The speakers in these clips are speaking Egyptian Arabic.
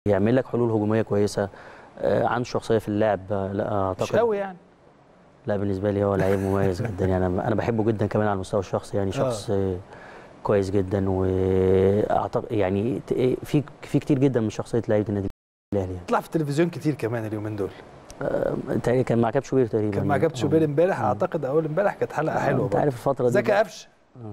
يعمل لك حلول هجوميه كويسه آه، عنده شخصيه في اللعب آه، لا مش اعتقد قوي يعني لا بالنسبه لي هو لعيب مميز جدا يعني انا أنا بحبه جدا كمان على المستوى الشخصي يعني شخص آه. كويس جدا واعتقد يعني ت- في في كتير جدا من شخصيه لعيبه النادي الاهلي يعني طلع في التلفزيون كتير كمان اليومين دول آه، تقريبا كان مع كاب شوبير تقريبا كان مع كابتن شوبير امبارح اعتقد اول امبارح كانت حلقه حلوه انت برضه. عارف الفتره دي ازيك يا قفش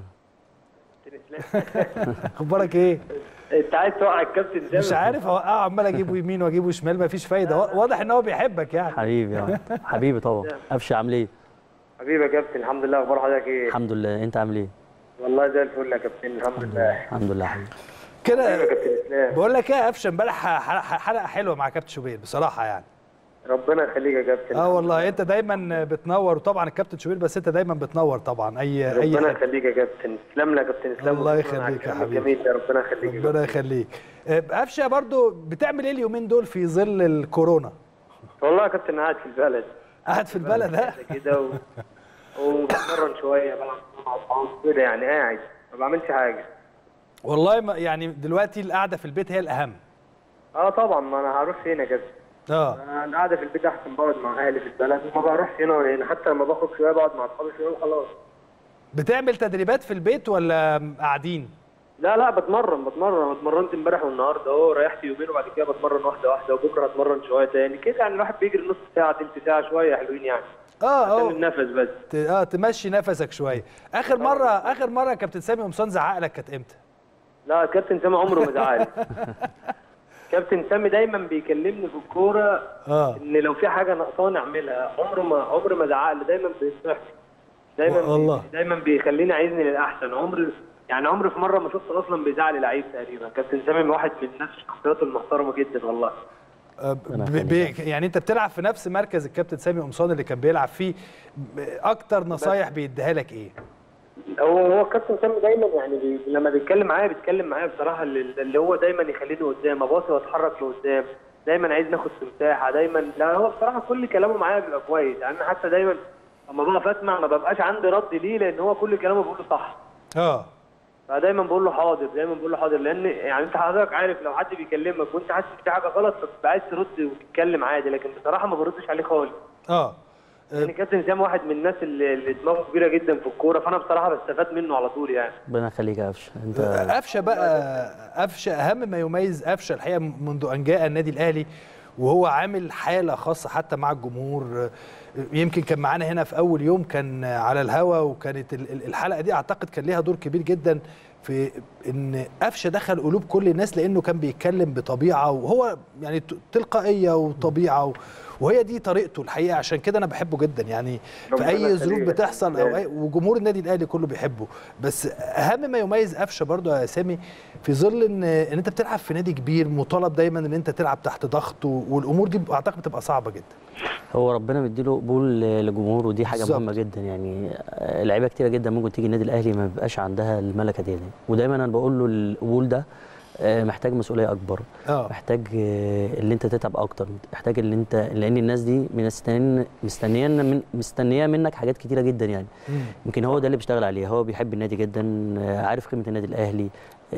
اخبارك ايه انت عايز توقع الكابتن ده مش عارف اوقعه عمال اجيبه يمين واجيبه شمال مفيش فايده وا- واضح ان هو بيحبك يعني حبيبي آه. حبيبي طبعا قفشه عامل ايه حبيبي يا كابتن الحمد لله اخبار حضرتك ايه الحمد لله انت عامل ايه والله زي الفل يا كابتن الحمد لله الحمد لله حبيبي كده حبيبي يا كابتن اسلام بقول لك ايه يا قفشه امبارح ح- ح- حلقه حلوه مع كابتن شوبير بصراحه يعني ربنا يخليك يا كابتن اه والله انت دايما بتنور وطبعا الكابتن شوبير بس انت دايما بتنور طبعا اي اي ربنا حاجة. يخليك يا كابتن تسلم لي يا كابتن اسلام الله وشكراً على يخليك يا الكلام حبيبي. الجميل ده ربنا يخليك يا ربنا كابتن. يخليك آه، قفشه برضو بتعمل ايه اليومين دول في ظل الكورونا والله يا كابتن قاعد في البلد قاعد في البلد ها كده و... وبتمرن شويه بلعب مع اصحابي كده يعني قاعد ما بعملش حاجه والله ما يعني دلوقتي القعده في البيت هي الاهم اه طبعا ما انا هروح فين يا كابتن اه انا القعده في البيت احسن بقعد مع اهلي في البلد وما بروحش هنا ولا هنا حتى لما بخرج شويه بقعد مع اصحابي شويه وخلاص بتعمل تدريبات في البيت ولا قاعدين لا لا بتمرن بتمرن انا اتمرنت امبارح والنهارده اهو ريحت يومين وبعد كده بتمرن واحده واحده وبكره هتمرن شويه تاني كده يعني الواحد بيجري نص ساعه تلت ساعه شويه حلوين يعني اه عشان اه النفس بس ت- اه تمشي نفسك شويه اخر مره اخر مره كابتن سامي قمصان زعق لك كانت امتى لا كابتن سامي عمره ما زعل كابتن سامي دايما بيكلمني في الكوره اه ان لو في حاجه ناقصاني اعملها عمره ما عمره ما زعق لي دايما بينصحني دايما والله. دايما بيخليني عايزني للاحسن عمري يعني عمري في مره ما شفت اصلا بيزعل لعيب تقريبا كابتن سامي واحد من الناس الشخصيات المحترمه جدا والله آه، ب- ب- يعني انت بتلعب في نفس مركز الكابتن سامي قمصان اللي كان بيلعب فيه ب- اكتر نصايح بيديها لك ايه هو هو كابتن سامي دايما يعني بي لما بيتكلم معايا بيتكلم معايا بصراحه اللي, اللي هو دايما يخليني قدام اباصي واتحرك لقدام دايما عايز ناخد في مساحه دايما لا هو بصراحه كل كلامه معايا بيبقى كويس يعني انا حتى دايما لما بقف اسمع ما ببقاش عندي رد ليه لان هو كل كلامه بيقوله صح اه فدايما بقول له حاضر دايما بقول له حاضر لان يعني انت حضرتك عارف لو حد بيكلمك وانت حاسس في حاجه غلط فبتبقى عايز ترد وتتكلم عادي لكن بصراحه ما بردش عليه خالص اه يعني كابتن سام واحد من الناس اللي, اللي دماغه كبيره جدا في الكوره فانا بصراحه بستفاد منه على طول يعني ربنا يخليك يا قفشه انت قفشه بقى قفشه اهم ما يميز قفشه الحقيقه منذ ان جاء النادي الاهلي وهو عامل حاله خاصه حتى مع الجمهور يمكن كان معانا هنا في اول يوم كان على الهوا وكانت ال- ال- الحلقه دي اعتقد كان ليها دور كبير جدا في ان قفشه دخل قلوب كل الناس لانه كان بيتكلم بطبيعه وهو يعني ت- تلقائيه وطبيعه و- وهي دي طريقته الحقيقه عشان كده انا بحبه جدا يعني في ربنا اي ظروف يخليك. بتحصل او أي وجمهور النادي الاهلي كله بيحبه بس اهم ما يميز قفشه برضو يا سامي في ظل ان ان انت بتلعب في نادي كبير مطالب دايما ان انت تلعب تحت ضغط و- والامور دي اعتقد بتبقى صعبه جدا هو ربنا مديله قبول لجمهوره ودي حاجه بالظبط. مهمه جدا يعني آه، لعيبه كتيره جدا ممكن تيجي النادي الاهلي ما بيبقاش عندها الملكه دي, دي. ودايما انا بقول له القبول ده آه، محتاج مسؤوليه اكبر اه محتاج آه، اللي انت تتعب اكتر محتاج اللي انت لان الناس دي مستنيين مستنيه من مستنيه منك حاجات كتيره جدا يعني مم. يمكن هو ده اللي بيشتغل عليه هو بيحب النادي جدا آه، عارف قيمه النادي الاهلي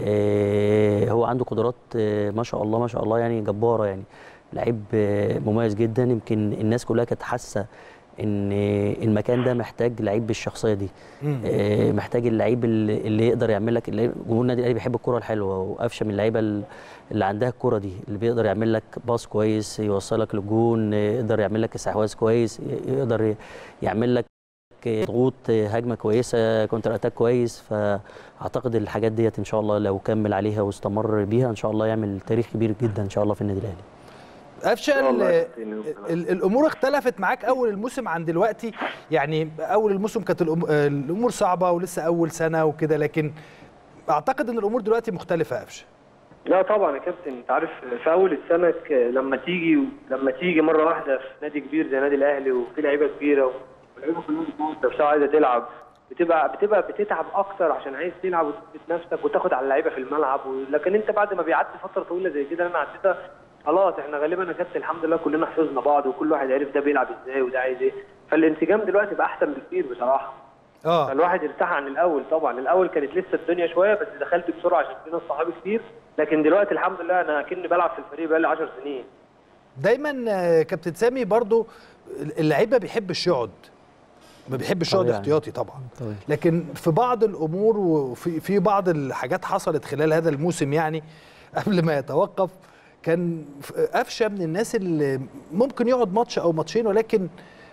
آه، هو عنده قدرات آه، ما شاء الله ما شاء الله يعني جباره يعني لعيب آه، مميز جدا يمكن الناس كلها كانت حاسه ان المكان ده محتاج لعيب بالشخصيه دي مم. آه، محتاج اللعيب اللي اللي يقدر يعمل لك اللي- جمهور النادي الاهلي بيحب الكره الحلوه وقفشه من اللعيبه ال- اللي عندها الكره دي اللي بيقدر يعمل لك باص كويس يوصلك للجون آه، يقدر يعمل لك استحواذ كويس ي- يقدر ي- يعمل لك آه، ضغوط آه، هجمه كويسه كونتر اتاك كويس فاعتقد الحاجات ديت ان شاء الله لو كمل عليها واستمر بيها ان شاء الله يعمل تاريخ كبير جدا ان شاء الله في النادي الاهلي قفشه والله ال- يا كابتن. ال- الامور اختلفت معاك اول الموسم عن دلوقتي يعني اول الموسم كانت الأم- الامور صعبه ولسه اول سنه وكده لكن اعتقد ان الامور دلوقتي مختلفه يا قفشه لا طبعا يا كابتن انت عارف في اول السنه ك- لما تيجي لما تيجي مره واحده في نادي كبير زي نادي الاهلي وفي لعيبه كبيره واللعيبه كلهم بتموت نفسها عايزه تلعب بتبقى بتبقى بتتعب اكتر عشان عايز تلعب وتثبت نفسك وتاخد على اللعيبه في الملعب و- لكن انت بعد ما بيعدي فتره طويله زي كده انا عديتها خلاص احنا غالبا يا كابتن الحمد لله كلنا حفظنا بعض وكل واحد عرف ده بيلعب ازاي وده عايز ايه فالانسجام دلوقتي بقى احسن بكتير بصراحه اه فالواحد ارتاح عن الاول طبعا الاول كانت لسه الدنيا شويه بس دخلت بسرعه عشان في ناس صحابي كتير لكن دلوقتي الحمد لله انا كني بلعب في الفريق بقالي 10 سنين دايما آه، كابتن سامي برضو اللعيب ما بيحبش يقعد ما بيحبش يقعد طبيعي. احتياطي طبعا طبيعي. لكن في بعض الامور وفي في بعض الحاجات حصلت خلال هذا الموسم يعني قبل ما يتوقف كان قفشه من الناس اللي ممكن يقعد ماتش او ماتشين ولكن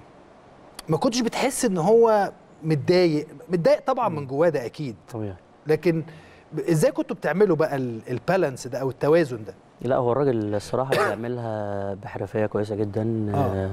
ما كنتش بتحس ان هو متضايق متضايق طبعا من جواه ده اكيد طبيعي لكن ازاي كنتوا بتعملوا بقى ال- البالانس ده او التوازن ده لا هو الراجل الصراحه بيعملها بحرفيه كويسه جدا آه. آه.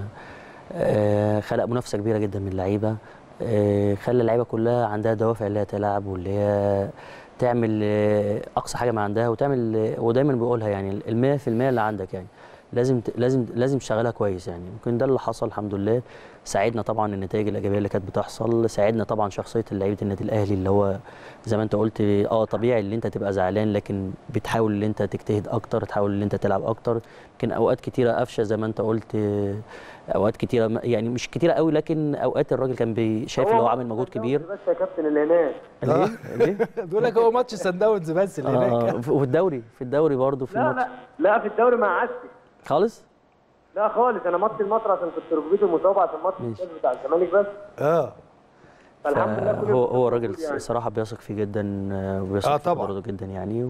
آه خلق منافسه كبيره جدا من اللعيبه آه خلى اللعيبه كلها عندها دوافع اللي هي تلعب واللي هي تعمل آه، اقصى حاجه ما عندها وتعمل آه، ودايما بيقولها يعني ال 100% اللي عندك يعني لازم ت- لازم لازم تشتغلها كويس يعني ممكن ده اللي حصل الحمد لله ساعدنا طبعا النتائج الايجابيه اللي كانت بتحصل ساعدنا طبعا شخصيه لعيبه النادي الاهلي اللي هو زي ما انت قلت اه طبيعي اللي انت تبقى زعلان لكن بتحاول ان انت تجتهد اكتر تحاول ان انت تلعب اكتر يمكن اوقات كتيره قفشه زي ما انت قلت آه، اوقات كتيره ما- يعني مش كتيره قوي لكن اوقات الراجل كان بي- شايف ان هو عامل مجهود كبير بس يا كابتن اللي هناك ليه؟ ليه؟ بيقول لك هو ماتش سان داونز بس اللي هناك اه وفي الدوري في الدوري برضه في لا ماتش لا لا في الدوري ما قعدتش خالص لا خالص انا ماتش المطر عشان كنت ركبتي مصابه عشان ماتش ماشي. الكاس بتاع الزمالك بس اه فالحمد لله كل هو يوم هو كنت راجل موجود يعني. صراحه بيثق فيه جدا آه، وبيثق آه فيه طبعاً. برضه جدا يعني و-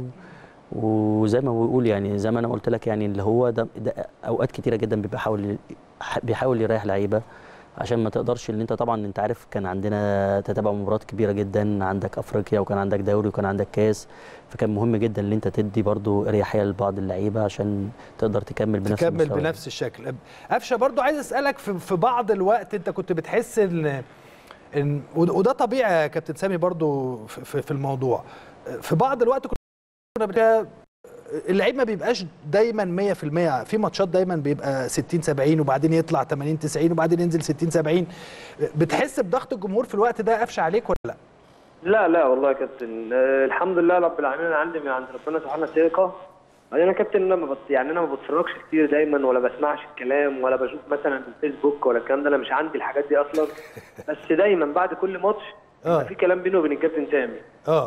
وزي ما بيقول يعني زي ما انا قلت لك يعني اللي هو ده, ده اوقات كتيره جدا بيبقى حاول بيحاول يريح لعيبه عشان ما تقدرش ان انت طبعا انت عارف كان عندنا تتابع مباريات كبيره جدا عندك افريقيا وكان عندك دوري وكان عندك كاس فكان مهم جدا ان انت تدي برضو اريحيه لبعض اللعيبه عشان تقدر تكمل بنفس تكمل المستوى. بنفس الشكل قفشه برضو عايز اسالك في, في بعض الوقت انت كنت بتحس ان ان وده وده طبيعي يا كابتن سامي برضو في, في, في الموضوع في بعض الوقت كنا بت- اللعيب ما بيبقاش دايما 100% في ماتشات دايما بيبقى 60 70 وبعدين يطلع 80 90 وبعدين ينزل 60 70 بتحس بضغط الجمهور في الوقت ده قفشه عليك ولا لا؟ لا لا والله يا كابتن آه الحمد لله رب العالمين انا عندي من عند ربنا سبحانه ثقه بعدين انا كابتن انا ما بت... يعني انا ما بتفرجش كتير دايما ولا بسمعش الكلام ولا بشوف مثلا الفيسبوك ولا الكلام ده انا مش عندي الحاجات دي اصلا بس دايما بعد كل ماتش آه. يبقى في كلام بيني وبين الكابتن سامي اه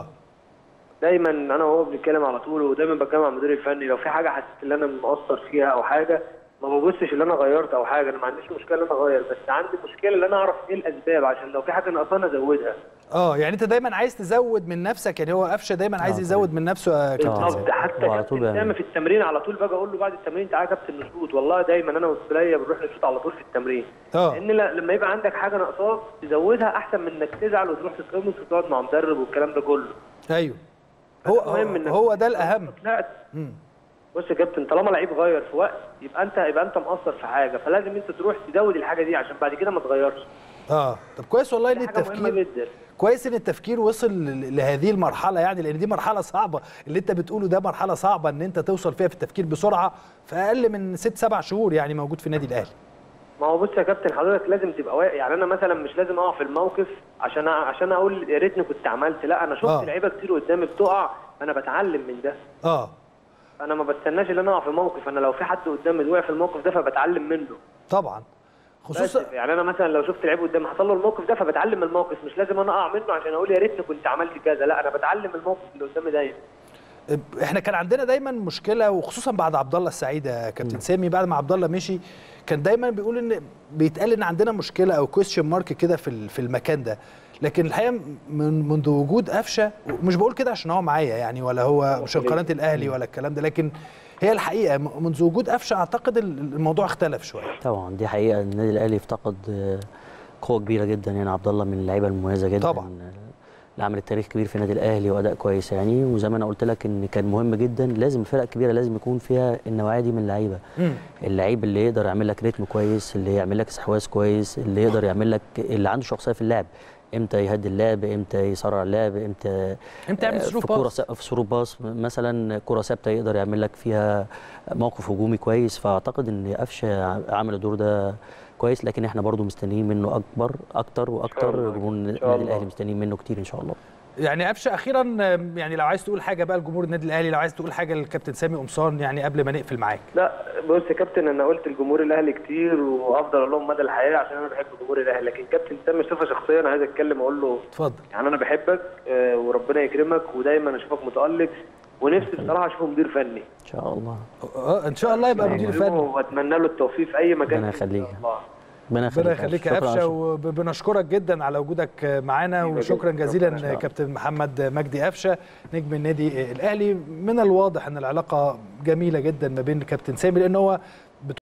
دايما انا وهو بنتكلم على طول ودايما بتكلم مع المدير الفني لو في حاجه حسيت ان انا مقصر فيها او حاجه ما ببصش ان انا غيرت او حاجه انا ما عنديش مشكله ان انا اغير بس عندي مشكله ان انا اعرف ايه الاسباب عشان لو في حاجه ناقصاني ازودها اه يعني انت دايما عايز تزود من نفسك يعني هو قفشه دايما عايز آه، يزود من نفسه يا كابتن آه. سامي. بالظبط حتى وعلى طول كابتن بيعمل. سامي في التمرين على طول باجي اقول له بعد التمرين تعالى يا كابتن نشوط والله دايما انا والسليه بنروح نشوط على طول في التمرين اه لان لا- لما يبقى عندك حاجه ناقصاك تزودها احسن من انك تزعل وتروح تتقمص وتقعد مع مدرب والكلام ده كله ايوه هو المهم إنك- هو ده الاهم لا مم. بص يا كابتن طالما لعيب غير في وقت يبقى انت يبقى انت مقصر في حاجه فلازم انت تروح تزود الحاجه دي عشان بعد كده ما تغيرش اه طب كويس والله ان دي حاجه مهمه التفكير جدا كويس ان التفكير وصل ل- لهذه المرحله يعني لان دي مرحله صعبه اللي انت بتقوله ده مرحله صعبه ان انت توصل فيها في التفكير بسرعه في اقل من ست سبع شهور يعني موجود في النادي الاهلي ما هو بص يا كابتن حضرتك لازم تبقى واقع يعني انا مثلا مش لازم اقع في الموقف عشان أ- عشان اقول يا ريتني كنت عملت لا انا شفت آه. لعيبه كتير قدامي بتقع انا بتعلم من ده اه انا ما بستناش ان انا اقع في موقف انا لو في حد قدامي وقع في الموقف ده فبتعلم منه طبعا بس خصوصا يعني انا مثلا لو شفت لعيب قدامي حصل له الموقف ده فبتعلم من الموقف مش لازم انا اقع منه عشان اقول يا ريتني كنت عملت كذا لا انا بتعلم من الموقف اللي قدامي دايما احنا كان عندنا دايما مشكله وخصوصا بعد عبد الله السعيد يا كابتن سامي بعد ما عبد الله مشي كان دايما بيقول ان بيتقال ان عندنا مشكله او كويستشن مارك كده في ال- في المكان ده لكن الحقيقه من منذ وجود قفشه مش بقول كده عشان هو معايا يعني ولا هو عشان قناه الاهلي ولا الكلام ده لكن هي الحقيقه م- منذ وجود قفشه اعتقد ال- الموضوع اختلف شويه طبعا دي حقيقه النادي الاهلي افتقد آه، قوه كبيره جدا يعني عبد الله من اللعيبه المميزه جدا طبعاً. آه، اللي عملت تاريخ كبير في النادي الاهلي واداء كويس يعني وزي ما انا قلت لك ان كان مهم جدا لازم الفرق الكبيره لازم يكون فيها النوعيه دي من اللعيبه مم. اللعيب اللي يقدر يعمل لك ريتم كويس اللي يعمل لك استحواذ كويس اللي يقدر يعمل لك اللي عنده شخصيه في اللعب امتى يهدي اللعب امتى يسرع اللعب امتى امتى يعمل آه، سلوك في كوره باص في سروب باص مثلا كره ثابته يقدر يعمل لك فيها موقف هجومي كويس فاعتقد ان قفشه عمل الدور ده كويس لكن احنا برضو مستنيين منه اكبر اكتر واكتر الله. جمهور إن شاء النادي الله. الاهلي مستنيين منه كتير ان شاء الله يعني قفشه اخيرا آم، يعني لو عايز تقول حاجه بقى لجمهور النادي الاهلي لو عايز تقول حاجه للكابتن سامي قمصان يعني قبل ما نقفل معاك لا بص يا كابتن انا قلت الجمهور الاهلي كتير وافضل اقول لهم مدى الحياه عشان انا بحب جمهور الاهلي لكن كابتن سامي صفه شخصيه انا عايز اتكلم اقول له اتفضل يعني انا بحبك آه، وربنا يكرمك ودايما اشوفك متالق ونفسي بصراحه اشوفه مدير فني ان شاء الله اه ان شاء الله يبقى مدير فني واتمنى له التوفيق في اي مكان ربنا إن شاء يخليك. الله. ربنا ربنا يخليك يخليك يا شكراً قفشه أشرف. وبنشكرك جدا على وجودك معانا حبيبي وشكرا جداً. جزيلا شكراً. كابتن محمد مجدي قفشه نجم النادي الاهلي من الواضح ان العلاقه جميله جدا ما بين كابتن سامي لان هو